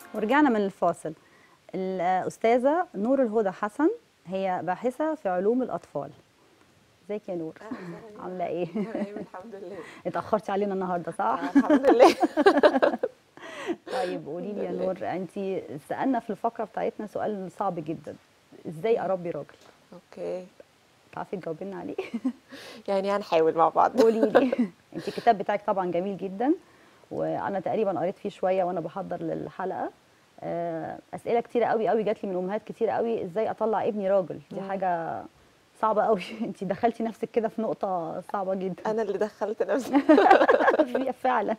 ورجعنا من الفاصل الأستاذة نور الهدى حسن هي باحثة في علوم الأطفال ازيك يا نور عاملة ايه؟ تمام الحمد لله اتأخرتي علينا النهاردة صح؟ الحمد لله طيب قولي لي يا الحمد لله. نور انت سألنا في الفقرة بتاعتنا سؤال صعب جدا ازاي أربي راجل؟ اوكي تعرفي تجاوبي لنا عليه؟ يعني هنحاول مع بعض قولي لي انت الكتاب بتاعك طبعا جميل جدا وانا تقريبا قريت فيه شويه وانا بحضر للحلقه آه، اسئله كتيره قوي قوي جات لي من امهات كتيره قوي ازاي اطلع ابني راجل دي مم. حاجه صعبه قوي انت دخلتي نفسك كده في نقطه صعبه جدا انا اللي دخلت نفسي فعلا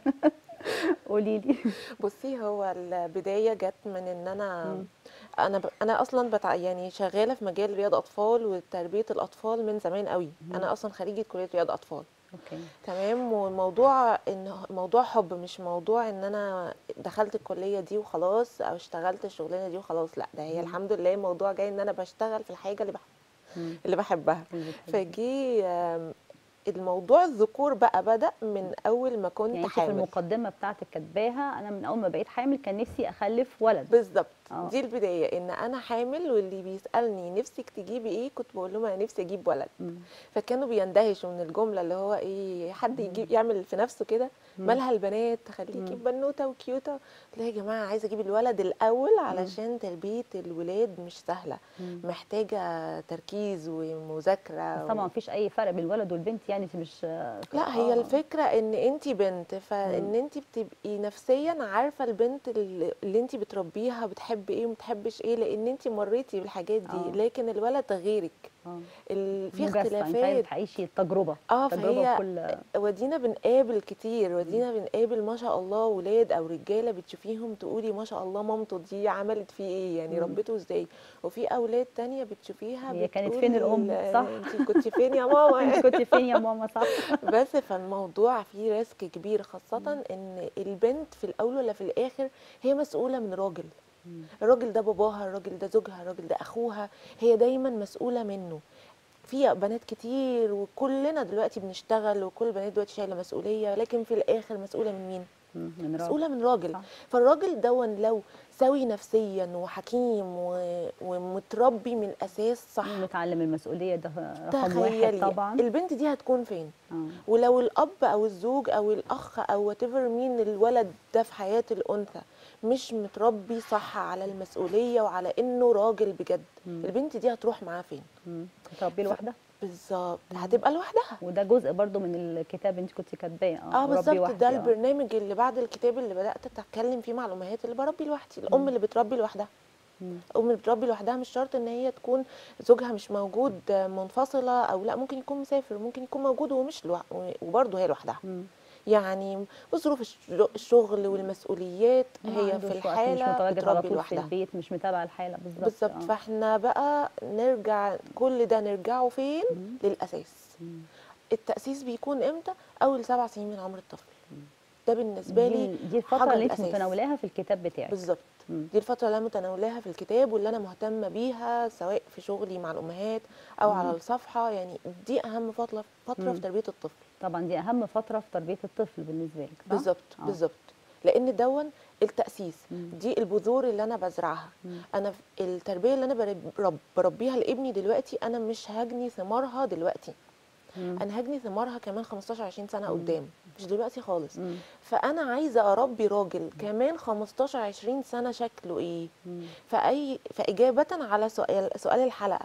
قولي لي بصي هو البدايه جت من ان انا مم. انا ب... انا اصلا بتع... يعني شغاله في مجال رياض اطفال وتربيه الاطفال من زمان قوي مم. انا اصلا خريجه كليه رياض اطفال اوكي تمام والموضوع ان موضوع حب مش موضوع ان انا دخلت الكليه دي وخلاص او اشتغلت الشغلانه دي وخلاص لا ده هي مم. الحمد لله الموضوع جاي ان انا بشتغل في الحاجه اللي بح... مم. اللي بحبها اللي بتحبي. فجي آم، الموضوع الذكور بقى بدأ من أول ما كنت يعني انت في حامل المقدمه بتاعتك كاتباها انا من اول ما بقيت حامل كان نفسي اخلف ولد بالظبط آه. دي البداية إن أنا حامل واللي بيسألني نفسك تجيبي إيه كنت بقول لهم أنا نفسي أجيب ولد مم. فكانوا بيندهشوا من الجملة اللي هو إيه حد يجيب يعمل في نفسه كده مم. مالها البنات خليكي مم. بنوتة وكيوتة قلت لها يا جماعة عايزة أجيب الولد الأول علشان تربية الولاد مش سهلة مم. محتاجة تركيز ومذاكرة بس طبعا مفيش اي فرق بين الولد والبنت يعني انت مش لا هي آه. الفكرة ان انت بنت مم. فان انت بتبقي نفسيا عارفة البنت اللي اللي انت بتربيها بتحب ايه وما بتحبش ايه لان انت مريتي بالحاجات دي آه. لكن الولد غيرك اه ال- في مجازفة، انت عايزة اختلافات تعيشي التجربه اه تجربه فهي كل ودينا بنقابل كتير ودينا بنقابل ما شاء الله ولاد او رجاله بتشوفيهم تقولي ما شاء الله مامته دي عملت فيه ايه يعني مم. ربته ازاي وفي اولاد تانية بتشوفيها هي كانت فين بتقول الأم، صح؟ انت كنت فين يا ماما انت كنت فين يا ماما صح بس فالموضوع فيه ريسك كبير خاصة ان البنت في الاول ولا في الاخر هي مسؤولة من راجل مم. الراجل ده باباها الراجل ده زوجها الراجل ده اخوها هي دايما مسؤولة منه في بنات كتير وكلنا دلوقتي بنشتغل وكل البنات دلوقتي شايلة مسؤولية لكن في الاخر مسؤولة من مين؟ مم. من راجل مسؤولة من راجل صح. فالراجل دون لو سوي نفسيا وحكيم و... ومتربي من الاساس صح متعلم المسؤوليه ده رقم واحد تخيلي طبعا البنت دي هتكون فين؟ اه ولو الاب او الزوج او الاخ او وات مين الولد ده في حياه الانثى مش متربي صح على المسؤوليه وعلى انه راجل بجد مم. البنت دي هتروح معاه فين مم. تربي لوحدها بالظبط هتبقى لوحدها وده جزء برضو من الكتاب انت كنت كاتباه اه بربي بالظبط وحدي، ده آه. البرنامج اللي بعد الكتاب اللي بدات اتكلم فيه مع الامهات اللي بربي لوحدي الام مم. اللي بتربي لوحدها مم. الام اللي بتربي لوحدها مش شرط ان هي تكون زوجها مش موجود آه، منفصله او لا ممكن يكون مسافر ممكن يكون موجود ومش لوح... وبرضه هي لوحدها مم. يعني بظروف الش- الشغل والمسؤوليات ما هي عندوش في وقت، الحاله مش متواجد على بتربي طول في لوحدها البيت مش متابعه الحاله بالظبط بالظبط آه. فاحنا بقى نرجع كل ده نرجعه فين مم. للاساس مم. التاسيس بيكون امتى اول سبع سنين من عمر الطفل ده بالنسبه دي, لي دي الفتره حجر اللي انت الأساس. متناولاها في الكتاب بتاعك بالظبط مم. دي الفترة اللي أنا متناولاها في الكتاب واللي أنا مهتمة بيها سواء في شغلي مع الأمهات أو مم. على الصفحة يعني دي أهم فترة فترة مم. في تربية الطفل طبعا دي اهم فتره في تربيه الطفل بالنسبه لك صح؟ بالظبط آه. بالظبط لأن دون التأسيس مم. دي البذور اللي أنا بزرعها مم. أنا في التربية اللي أنا برب- برب- بربيها لابني دلوقتي أنا مش هجني ثمارها دلوقتي مم. أنا هجني ثمارها كمان 15 20 سنة مم. قدام مش دلوقتي خالص مم. فأنا عايزة أربي راجل كمان 15 20 سنة شكله إيه مم. فاي فاجابه على سؤال سؤال الحلقه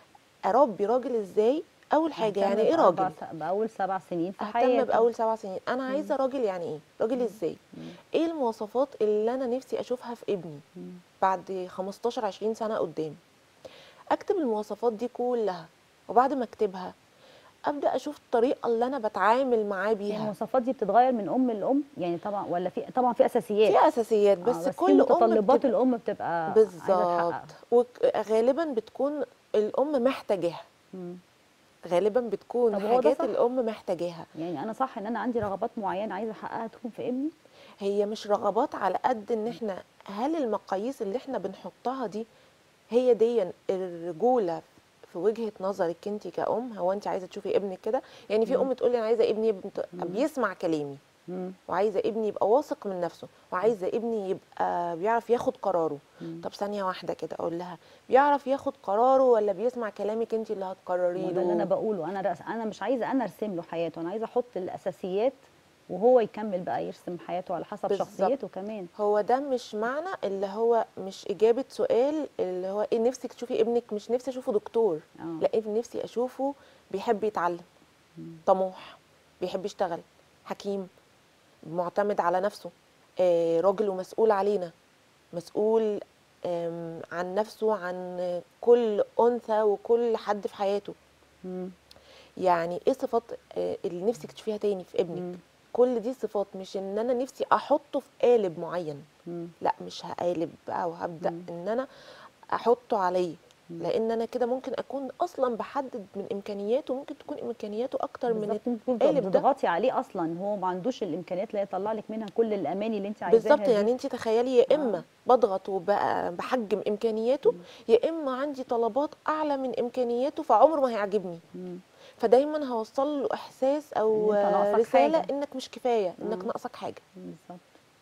اربي راجل ازاي اول حاجه أهتم يعني ايه بأربع راجل س- باول سبع سنين في اهتم حياتك باول سبع سنين انا عايزه راجل يعني ايه راجل ازاي مم. ايه المواصفات اللي انا نفسي اشوفها في ابني مم. بعد 15 20 سنه قدام اكتب المواصفات دي كلها وبعد ما اكتبها ابدا اشوف الطريقه اللي انا بتعامل معاه يعني بيها المواصفات دي بتتغير من ام لام يعني طبعا ولا في طبعا في اساسيات في اساسيات آه، بس, بس في كل ام متطلبات بتبقى- الام بتبقى عايزة بالظبط تحققها. وغالبا بتكون الام محتاجاها مم. غالبا بتكون طب هو ده حاجات صح؟ الام محتاجاها يعني انا صح ان انا عندي رغبات معينه عايزه احققها تكون في ابني هي مش رغبات على قد ان احنا هل المقاييس اللي احنا بنحطها دي هي دي الرجوله في وجهه نظرك انت كأم هو انت عايزه تشوفي ابنك كده يعني في مم. ام تقول لي انا عايزه ابني يبقى مم. بيسمع كلامي مم. وعايزه ابني يبقى واثق من نفسه وعايزه ابني يبقى بيعرف ياخد قراره مم. طب ثانيه واحده كده اقول لها بيعرف ياخد قراره ولا بيسمع كلامك انت اللي هتقرري وده اللي انا له بقوله انا رأس انا مش عايزه انا ارسم له حياته انا عايزه احط الاساسيات وهو يكمل بقى يرسم حياته على حسب بالظبط. شخصيته كمان هو ده مش معنى اللي هو مش اجابه سؤال اللي هو ايه نفسك تشوفي ابنك مش نفسي اشوفه دكتور اه لا ابني نفسي اشوفه بيحب يتعلم طموح بيحب يشتغل حكيم معتمد على نفسه آه، راجل ومسؤول علينا مسؤول آم، عن نفسه عن كل انثى وكل حد في حياته مم. يعني ايه صفات آه، اللي نفسك تشوفيها تاني في ابنك مم. كل دي صفات مش ان انا نفسي احطه في قالب معين مم. لا مش هقالب بقى وهبدا مم. ان انا احطه عليه مم. لان انا كده ممكن اكون اصلا بحدد من امكانياته ممكن تكون امكانياته اكتر من بالظبط انت كنت القالب ده. بتضغطي عليه اصلا هو ما عندوش الامكانيات اللي يطلع لك منها كل الاماني اللي انت عايزاها بالظبط دي. يعني انت تخيلي يا آه. اما بضغط وبحجم امكانياته مم. يا اما عندي طلبات اعلى من امكانياته فعمره ما هيعجبني مم. فدايما هوصل له احساس او إن أنت ناقصك رساله حاجة. انك مش كفايه انك آه. ناقصك حاجه بالظبط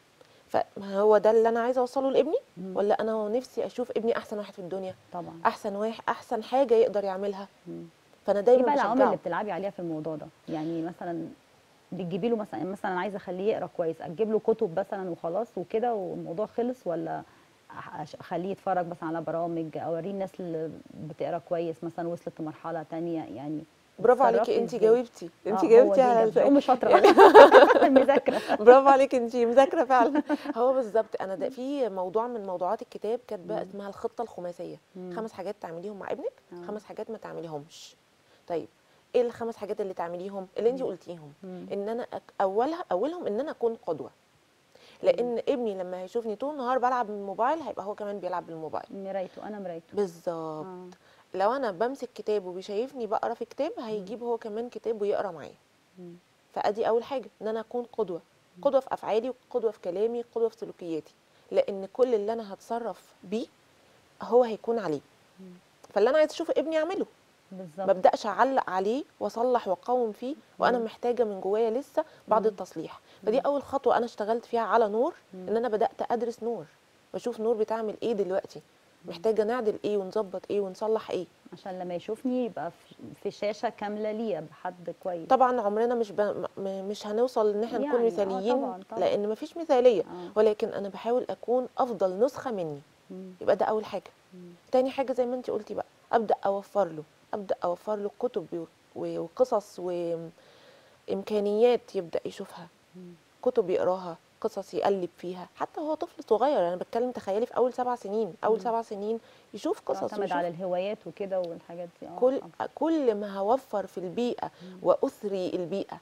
فهو ده اللي انا عايزه اوصله لابني مم. ولا انا نفسي اشوف ابني احسن واحد في الدنيا طبعا احسن واحد احسن حاجه يقدر يعملها مم. فانا ايه دايما بقى العوامل بشجعه اللي بتلعبي عليها في الموضوع ده يعني مثلا بتجيبي له مثلا مثلا عايزه اخليه يقرا كويس اجيب له كتب مثلا وخلاص وكده والموضوع خلص ولا أح- اخليه يتفرج مثلا على برامج اوريه الناس اللي بتقرا كويس مثلا وصلت لمرحله تانية يعني برافو عليكي بتتصرفي انت إزاي؟ جاوبتي انت آه، هو جاوبتي دي على ده. السؤال ام شاطره يعني المذاكره برافو عليك انت مذاكره فعلا هو بالظبط انا ده في موضوع من موضوعات الكتاب كاتبه مم. اسمها الخطه الخماسيه مم. خمس حاجات تعمليهم مع ابنك آه. خمس حاجات ما تعمليهمش طيب ايه الخمس حاجات اللي تعمليهم اللي انت مم. قلتيهم مم. ان انا أك- اولها اولهم ان انا اكون قدوه لان ابني لما هيشوفني طول النهار بلعب بالموبايل هيبقى هو كمان بيلعب بالموبايل مرايته انا مرايته بالظبط آه. لو انا بمسك كتاب وبيشايفني بقرا في كتاب هيجيب هو كمان كتاب ويقرا معايا مم. فادي اول حاجه ان انا اكون قدوه قدوه في افعالي قدوه في كلامي قدوه في سلوكياتي لان كل اللي انا هتصرف بيه هو هيكون عليه مم. فاللي انا عايز اشوف ابني اعمله ما بالظبط ابداش اعلق عليه واصلح واقاوم فيه وانا مم. محتاجه من جوايا لسه بعض مم. التصليح فدي اول خطوه انا اشتغلت فيها على نور مم. ان انا بدات ادرس نور بشوف نور بتعمل ايه دلوقتي محتاجه نعدل ايه ونظبط ايه ونصلح ايه عشان لما يشوفني يبقى في- في شاشه كامله ليا بحد كويس طبعا عمرنا مش ب... م- مش هنوصل ان احنا نكون يعني، آه، مثاليين طبعاً، طبعاً. لان مفيش مثاليه آه. ولكن انا بحاول اكون افضل نسخه مني مم. يبقى ده اول حاجه مم. تاني حاجه زي ما انت قلتي بقى ابدا اوفر له ابدا اوفر له كتب و- و- وقصص وامكانيات يبدا يشوفها مم. كتب يقراها قصص يقلب فيها حتى هو طفل صغير انا بتكلم تخيلي في اول سبع سنين اول مم. سبع سنين يشوف قصص تعتمد ويشوف على الهوايات وكده والحاجات دي اه كل طبعاً. كل ما هوفر في البيئه واثري البيئه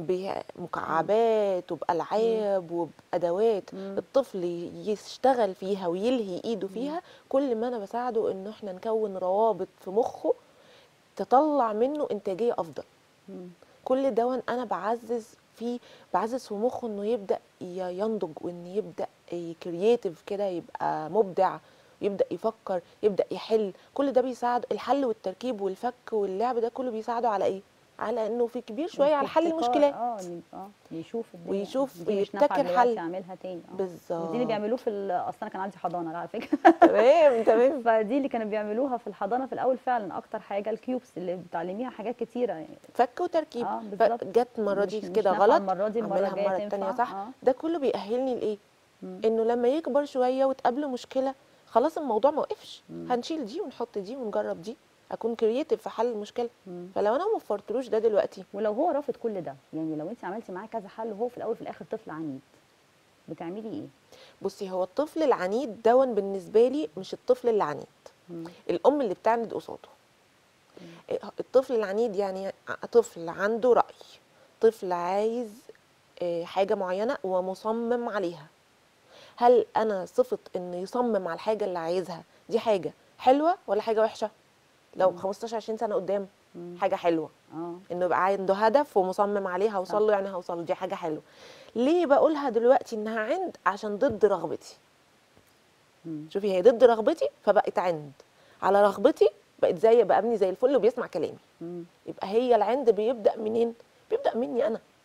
بمكعبات وبالعاب وبادوات مم. الطفل يشتغل فيها ويلهي ايده فيها كل ما انا بساعده انه احنا نكون روابط في مخه تطلع منه انتاجيه افضل مم. كل ده انا بعزز فيه بعزز في مخه انه يبدا ي- ينضج وان يبدا كرييتيف كده يبقى مبدع يبدا يفكر يبدا يحل كل ده بيساعد الحل والتركيب والفك واللعب ده كله بيساعده على ايه على انه في كبير شويه على حل ابتكار، المشكلات اه يبقى- اه يشوف الدنيا ويشوف دي مش نافعة ويبتكر دلوقتي حل. اعملها تاني اه بالظبط ودي اللي بيعملوه في ال- اصل انا كان عندي حضانه على فكره تمام تمام فدي اللي كانوا بيعملوها في الحضانه في الاول فعلا اكتر حاجه الكيوبس اللي بتعلميها حاجات كتيره يعني فك وتركيب اه بالظبط فجت المره دي مش- مش كده نافعة غلط المره دي المره اعملها الجايه المره تنفع التانيه صح اه ده كله بيأهلني لايه مم. انه لما يكبر شويه وتقابله مشكله خلاص الموضوع ما وقفش مم. هنشيل دي ونحط دي ونجرب دي اكون كرييتيف في حل المشكله مم. فلو انا ما وفرتلوش ده دلوقتي ولو هو رافض كل ده يعني لو انت عملتي معاه كذا حل وهو في الاول في الاخر طفل عنيد بتعملي ايه بصي هو الطفل العنيد دون بالنسبه لي مش الطفل اللي عنيد مم. الام اللي بتعند قصاده إيه، الطفل العنيد يعني ع- طفل عنده راي طفل عايز آه، حاجه معينه ومصمم عليها هل انا صفه انه يصمم على الحاجه اللي عايزها دي حاجه حلوه ولا حاجه وحشه لو مم. 15 20 سنه قدام مم. حاجه حلوه اه انه يبقى عنده هدف ومصمم عليه هوصل له يعني هوصل له دي حاجه حلوه ليه بقولها دلوقتي انها عند عشان ضد رغبتي مم. شوفي هي ضد رغبتي فبقت عند على رغبتي بقت زي بقى ابني زي الفل وبيسمع كلامي مم. يبقى هي العند بيبدا منين بيبدا مني انا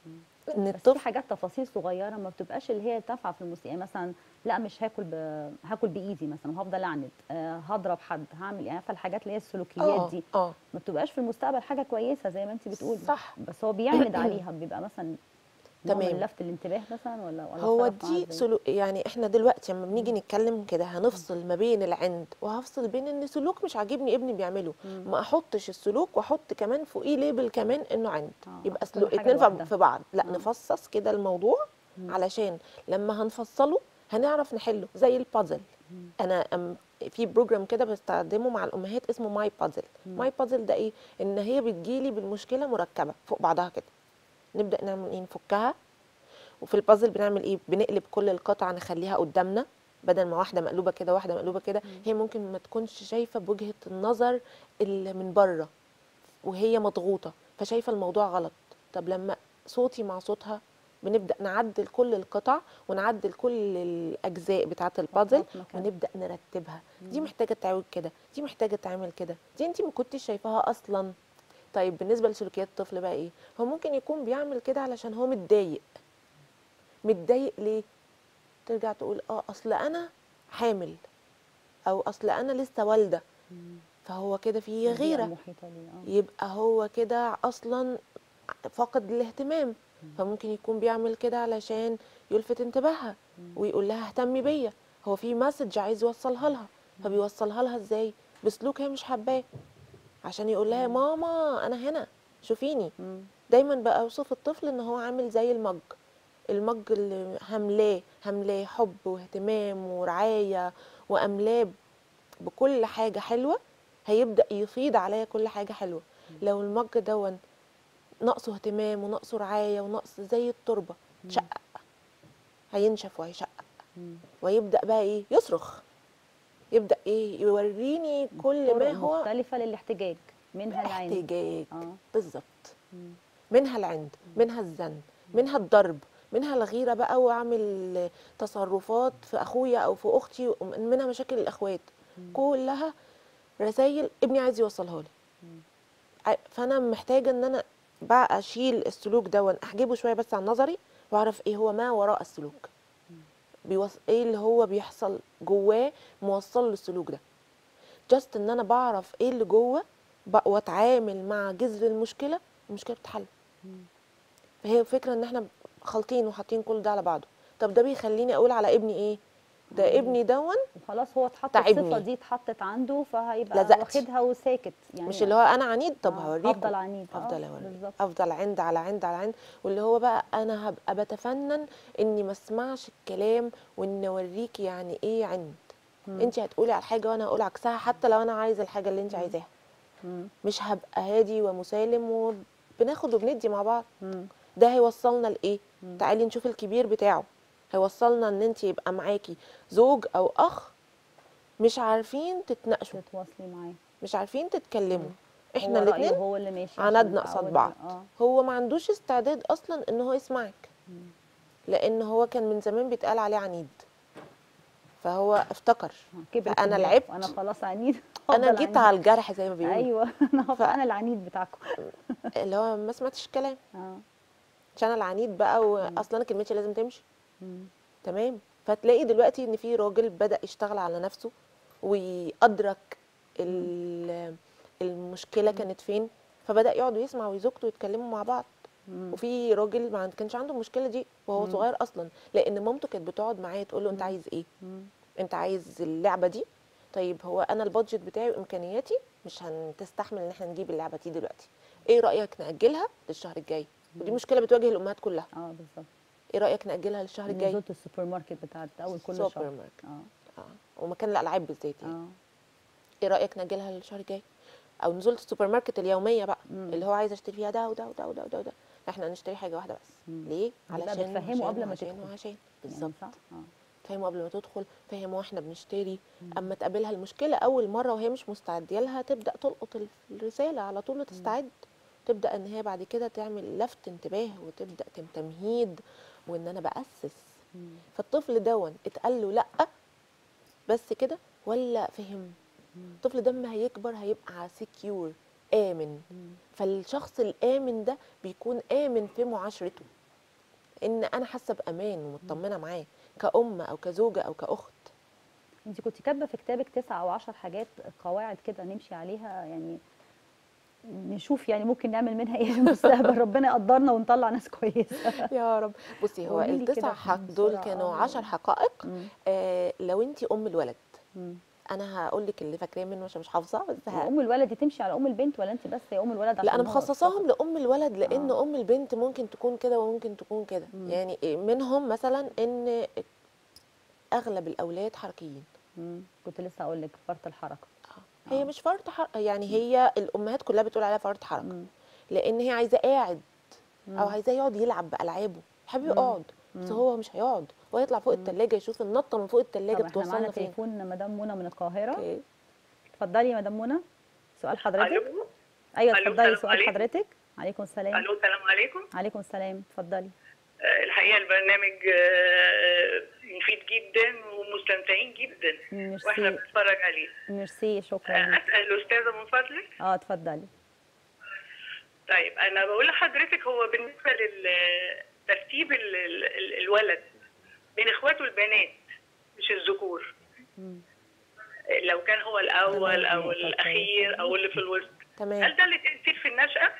ان بس في الطفل حاجات تفاصيل صغيره ما بتبقاش اللي هي تنفع في الموسيقى يعني مثلا لا مش هاكل ب... هاكل بايدي مثلا وهفضل اعند آه هضرب حد هعمل يعني عارفه الحاجات اللي هي السلوكيات اه دي اه ما بتبقاش في المستقبل حاجه كويسه زي ما انت بتقولي صح. بس هو بيعند عليها بيبقى مثلا نوع من تمام. لفت الانتباه مثلا ولا ولا هو أتصرف معاه دي إزاي؟ سلوك يعني احنا دلوقتي لما بنيجي نتكلم كده هنفصل ما بين العند وهفصل بين ان سلوك مش عاجبني ابني بيعمله ما احطش السلوك واحط كمان فوقيه ليبل كمان انه عند آه، يبقى كل سلوك حاجة اتنين في- لوحدها. في بعض لا آه. نفصص كده الموضوع علشان لما هنفصله هنعرف نحله زي البازل انا أم- في بروجرام كده بستخدمه مع الامهات اسمه ماي بازل ماي بازل ده ايه ان هي بتجيلي بالمشكله مركبه فوق بعضها كده نبدا نعمل ايه نفكها وفي البازل بنعمل ايه بنقلب كل القطع نخليها قدامنا بدل ما واحده مقلوبه كده واحده مقلوبه كده هي ممكن ما تكونش شايفه بوجهه النظر اللي من بره وهي مضغوطه فشايفه الموضوع غلط طب لما صوتي مع صوتها بنبدا نعدل كل القطع ونعدل كل الاجزاء بتاعه البازل نحط مكانها. ونبدا نرتبها دي محتاجه تعمل كده دي محتاجه تعمل كده دي انت ما كنتش شايفاها اصلا طيب بالنسبه لسلوكيات الطفل بقى ايه هو ممكن يكون بيعمل كده علشان هو متضايق متضايق ليه ترجع تقول اه اصل انا حامل او اصل انا لسه والده فهو كده في البيئة غيره المحيطة ليه، آه. يبقى هو كده اصلا فاقد الاهتمام فممكن يكون بيعمل كده علشان يلفت انتباهها ويقول لها اهتمي بيا هو في مسج عايز يوصلها لها فبيوصلها لها ازاي بسلوك هي مش حباه عشان يقول لها يا ماما انا هنا شوفيني مم. دايما بقى اوصف الطفل ان هو عامل زي المج المج اللي هملاه هملاه حب واهتمام ورعايه واملاه بكل حاجه حلوه هيبدا يفيض عليا كل حاجه حلوه لو المج دون ناقصه اهتمام وناقصه رعايه وناقص زي التربه شقق هينشف وهيشقق مم. ويبدا بقى ايه يصرخ يبدا ايه يوريني كل ما طرق هو مختلفة للاحتجاج منها العين احتجاج اه بالظبط مم. منها العند منها الزن منها الضرب منها الغيره بقى واعمل تصرفات في اخويا او في اختي منها مشاكل الاخوات كلها رسائل ابني عايز يوصلها لي ع- فانا محتاجه ان انا بقى اشيل السلوك ده احجبه شويه بس عن نظري واعرف ايه هو ما وراء السلوك بيوص... ايه اللي هو بيحصل جواه موصل له السلوك ده جاست ان انا بعرف ايه اللي جوه ب- واتعامل مع جذر المشكله المشكله بتتحل فهي الفكره ان احنا خالطين وحاطين كل ده على بعضه طب ده بيخليني اقول على ابني ايه ده ابني دون وخلاص هو اتحط تعبني. الصفة دي اتحطت عنده فهيبقى لزقتي. واخدها وساكت يعني مش اللي هو انا عنيد طب آه، هوريكم هفضل عنيد. آه، افضل اوريك بالظبط. افضل عند على عند على عند واللي هو بقى انا هبقى بتفنن اني ما اسمعش الكلام وان اوريكي يعني ايه عند انت هتقولي على حاجه وانا هقول عكسها حتى لو انا عايزه الحاجه اللي انت عايزاها مم. مش هبقى هادي ومسالم وبناخد وبندي مع بعض مم. ده هيوصلنا لايه تعالي نشوف الكبير بتاعه هيوصلنا ان انت يبقى معاكي زوج او اخ مش عارفين تتناقشوا تتواصلي معاه مش عارفين تتكلموا احنا هو رأيه الاثنين هو اللي ماشي عندنا عشان قصاد نتعود- بعض اه هو ما عندوش استعداد اصلا ان هو يسمعك لان هو كان من زمان بيتقال عليه عنيد فهو افتكر كبر فأنا في دماغه. لعبت. انا خلاص عنيد انا هفضل جيت عنيد. على الجرح زي ما بيقولوا ايوه انا هبقى ف- انا العنيد بتاعكم اللي هو ما سمعتش الكلام اه عشان انا العنيد بقى واصلا انا كلمتي لازم تمشي مم. تمام فتلاقي دلوقتي ان في راجل بدا يشتغل على نفسه ويدرك ال- المشكله كانت فين فبدا يقعد يسمع وزوجته يتكلموا مع بعض مم. وفي راجل ما كانش عنده المشكله دي وهو صغير اصلا لان مامته كانت بتقعد معاه تقول له انت عايز ايه مم. انت عايز اللعبه دي طيب هو انا البادجت بتاعي وامكانياتي مش هتستحمل ان احنا نجيب اللعبه دي دلوقتي ايه رايك ناجلها للشهر الجاي ودي مشكله بتواجه الامهات كلها اه بالظبط ايه رايك ناجلها للشهر الجاي نزلت السوبر ماركت بتاعت اول كل سوبر شهر ماركت. اه اه ومكان الالعاب بالذات يعني اه ايه رايك ناجلها للشهر الجاي او نزلت السوبر ماركت اليوميه بقى مم. اللي هو عايز اشتري فيها ده وده وده وده وده, وده. احنا هنشتري حاجه واحده بس مم. ليه بتبقى علشان بتفهمه وعشان قبل ما وعشان تدخل. وعشان يعني بالظبط صح اه فهمه قبل ما تدخل فهمه واحنا بنشتري اما تقابلها المشكله اول مره وهي مش مستعده لها تبدا تلقط ال- الرساله على طول وتستعد تبدا ان هي بعد كده تعمل لفت انتباه وتبدا تم- تمهيد وان انا باسس مم. فالطفل دون اتقال له لا بس كده ولا فهم الطفل ده لما هيكبر هيبقى سكيور امن مم. فالشخص الامن ده بيكون امن في معاشرته ان انا حاسه بامان ومطمنه معاه كأم او كزوجه او كأخت انت كنت كاتبه في كتابك تسعة او عشر حاجات قواعد كده نمشي عليها يعني نشوف يعني ممكن نعمل منها ايه في المستقبل ربنا يقدرنا ونطلع ناس كويسه يا رب بصي هو قولي لي كده التسع حق بسرعة، دول كانوا آه. عشر حقائق مم. آه لو انت ام الولد مم. انا هقول لك اللي فاكراه منه عشان مش حافظه بس ه... ام الولد دي تمشي على ام البنت ولا انت بس يا ام الولد لا عشان انا هو مخصصاهم فقط؟ لام الولد لان آه. ام البنت ممكن تكون كده وممكن تكون كده مم. يعني منهم مثلا ان اغلب الاولاد حركيين مم. كنت لسه اقول لك فرط الحركه آه. هي آه. مش فرط حركه يعني هي الامهات كلها بتقول عليها فرط حركه مم. لان هي عايزاه قاعد او مم. عايزاه يقعد يلعب بالعابه حبيبي مم. اقعد بس مم. هو مش هيقعد هو يطلع فوق مم. التلاجة يشوف النطه من فوق التلاجة طب احنا معانا بتوصلنا فين تليفون مدام منى من القاهره اوكي اتفضلي يا مدام منى سؤال حضرتك الو ايوه ألو، اتفضلي السلام سؤال عليكم. حضرتك عليكم السلام الو السلام عليكم عليكم السلام اتفضلي آه، الحقيقه البرنامج آه، مفيد جدا ومستمتعين جدا واحنا ميرسي بنتفرج عليه ميرسي آه، شكرا اسال الاستاذه من فضلك اه اتفضلي طيب انا بقول لحضرتك هو بالنسبه لترتيب ال- ال- ال- الولد بين اخواته البنات مش الذكور مم. آه، لو كان هو الاول تمام، او نقطة الاخير او اللي في الوسط هل تمام ده اللي تاثير في النشاه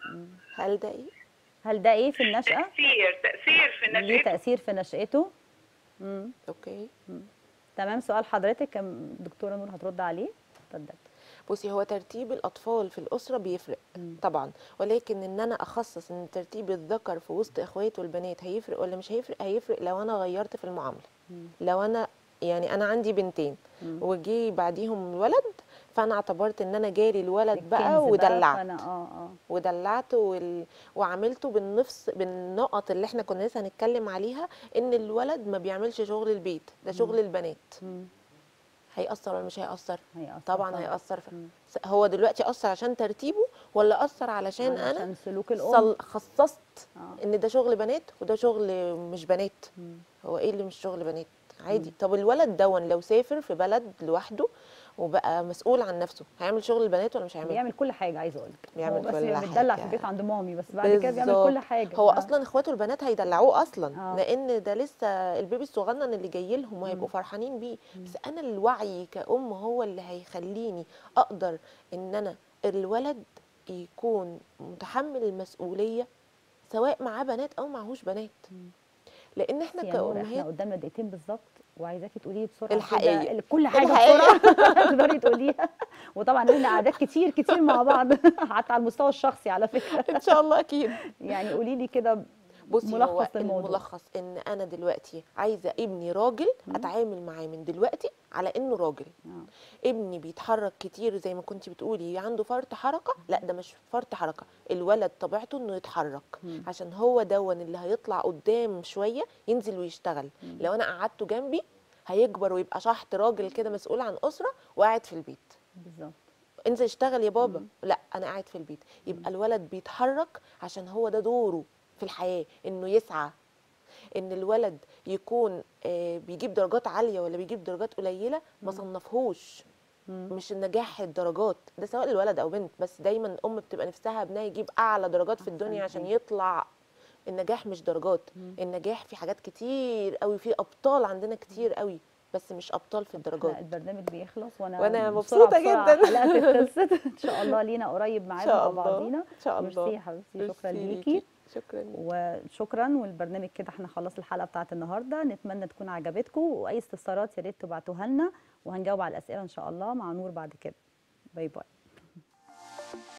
هل ده ايه هل ده ايه في النشأة؟ تاثير تاثير في ليه نشأته تأثير في نشأته؟ مم. اوكي تمام سؤال حضرتك كم دكتورة نور هترد عليه؟ اتفضلي بصي هو ترتيب الاطفال في الاسره بيفرق مم. طبعا ولكن ان انا اخصص ان ترتيب الذكر في وسط اخواته البنات هيفرق ولا مش هيفرق هيفرق لو انا غيرت في المعامله مم. لو انا يعني انا عندي بنتين مم. وجي بعديهم الولد فانا اعتبرت ان انا جالي الولد الكنز بقى ودلعت فأنا اه اه ودلعته وال... وعملته بالنفس بالنقط اللي احنا كنا لسه هنتكلم عليها ان الولد ما بيعملش شغل البيت ده شغل البنات مم. هيأثر ولا مش هيأثر هيأثر طبعا هيأثر في... مم. س- هو دلوقتي أثر عشان ترتيبه ولا أثر علشان أنا عشان سلوك الأم صل... خصصت آه. ان ده شغل بنات وده شغل مش بنات مم. هو ايه اللي مش شغل بنات عادي طب الولد دون لو سافر في بلد لوحده وبقى مسؤول عن نفسه هيعمل شغل البنات ولا مش هيعمل بيعمل كل حاجة عايزة أقول لك بيعمل هو بس كل بيبقى متدلع في حاجة. البيت عند مامي بس بعد كده بيعمل بالظبط. كل حاجة هو آه. اصلا اخواته البنات هيدلعوه اصلا آه. لان ده لسه البيبي الصغنن اللي جاي لهم وهيبقوا فرحانين بيه بس انا الوعي كأم هو اللي هيخليني اقدر ان انا الولد يكون متحمل المسؤولية سواء معاه بنات او معهوش بنات لان احنا يا نور احنا كأمهات قدامنا دقيقتين بالظبط وعايزاكي تقولي لي بسرعه الحقيقة. كده كل حاجه الحقيقة. بسرعه تقدري تقوليها وطبعا احنا قعدات كتير كتير مع بعض حتى على المستوى الشخصي على فكره ان شاء الله اكيد يعني قولي لي كده بصي هو ملخص للموضوع. الملخص ان انا دلوقتي عايزه ابني راجل اتعامل معاه من دلوقتي على انه راجل آه. ابني بيتحرك كتير زي ما كنت بتقولي عنده فرط حركه لا ده مش فرط حركه الولد طبيعته انه يتحرك مم. عشان هو دون اللي هيطلع قدام شويه ينزل ويشتغل لو انا قعدته جنبي هيكبر ويبقى شحط راجل كده مسؤول عن اسره وقاعد في البيت بالظبط انزل اشتغل يا بابا لا انا قاعد في البيت يبقى الولد بيتحرك عشان هو ده دوره في الحياه انه يسعى ان الولد يكون آه، بيجيب درجات عاليه ولا بيجيب درجات قليله ما صنفهوش مم. مش النجاح الدرجات ده سواء الولد او بنت بس دايما الام بتبقى نفسها ابنها يجيب اعلى درجات في الدنيا عشان حاجة. يطلع النجاح مش درجات النجاح في حاجات كتير قوي في ابطال عندنا كتير قوي بس مش ابطال في لا الدرجات البرنامج بيخلص وانا وأنا بسرعة مبسوطة بسرعة جداً. حلقتك خلصت ان شاء الله لينا قريب ان معانا شاء مع الله بعضينا ان شاء الله ميرسي يا حبيبتي شكرا ميرسي ليكي شكرا ليكي وشكرا والبرنامج كده احنا خلص الحلقه بتاعت النهارده نتمنى تكون عجبتكم واي استفسارات يا ريت تبعتوها لنا وهنجاوب على الاسئله ان شاء الله مع نور بعد كده باي باي